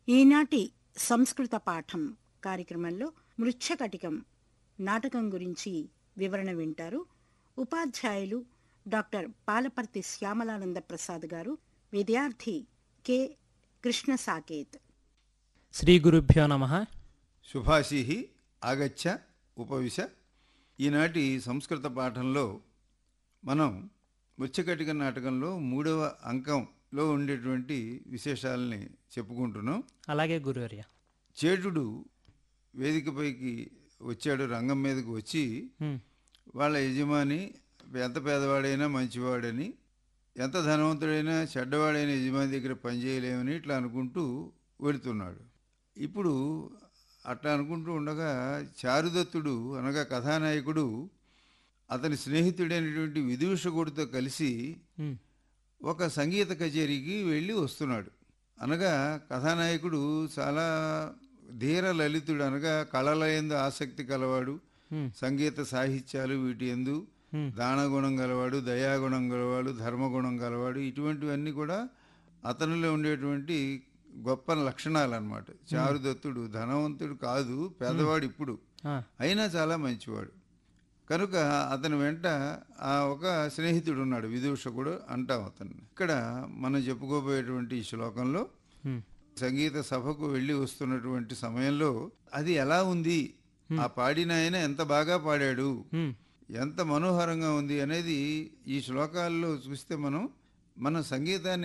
ఈనాటి సంస్కృత పాఠం కార్యక్రమంలో మృచ్ఛకటికం నాటకం గురించి వివరణ వింటారు ఉపాధ్యాయులు డాక్టర్ పాలపర్తి శ్యామలానంద ప్రసాద్ గారు విద్యార్థి కె కృష్ణ సాకేత్ శ్రీగురుభ్యో నమ శుభాశీ ఆగచ్చ ఉపవిశ ఈనాటి సంస్కృత పాఠంలో మనం ముచ్చకటిక నాటకంలో మూడవ అంకంలో ఉండేటువంటి విశేషాలని చెప్పుకుంటున్నాం అలాగే గురువర్య చేటుడు వేదికపైకి వచ్చాడు రంగం మీదకి వచ్చి హ్మ్. వాళ్ళ యజమాని ఎంత పేదవాడైనా మంచివాడని ఎంత ధనవంతుడైనా చెడ్డవాడైన యజమాని దగ్గర పనిచేయలేమని ఇట్లా అనుకుంటూ వెళుతున్నాడు ఇప్పుడు అట్లా అనుకుంటూ ఉండగా చారుదత్తుడు అనగా కథానాయకుడు అతని స్నేహితుడైనటువంటి విదూషకుడితో కలిసి హ్మ్. ఒక సంగీత కచేరీకి వెళ్ళి వస్తున్నాడు అనగా కథానాయకుడు చాలా ధీర లలితుడు అనగా కళల ఎందు ఆసక్తి కలవాడు హ్మ్. సంగీత సాహిత్యాలు వీటి ఎందు హ్మ్. దానగుణం గలవాడు దయాగుణం గలవాడు ధర్మగుణం గలవాడు ఇటువంటివన్నీ కూడా అతనిలో ఉండేటువంటి గొప్ప లక్షణాలు అనమాట చారుదత్తుడు ధనవంతుడు కాదు పేదవాడు ఇప్పుడు ఆ, అయినా చాలా మంచివాడు కనుక అతని వెంట ఆ ఒక స్నేహితుడు ఉన్నాడు విదూషకుడు అంటాం అతన్ని ఇక్కడ మనం చెప్పుకోబోయేటువంటి ఈ శ్లోకంలో హ్మ్. సంగీత సభకు వెళ్ళి వస్తున్నటువంటి సమయంలో అది ఎలా ఉంది ఆ పాడిన ఆయన ఎంత బాగా పాడాడు హ్మ్. ఎంత మనోహరంగా ఉంది అనేది ఈ శ్లోకాల్లో చూస్తే మనం మన సంగీతాన్ని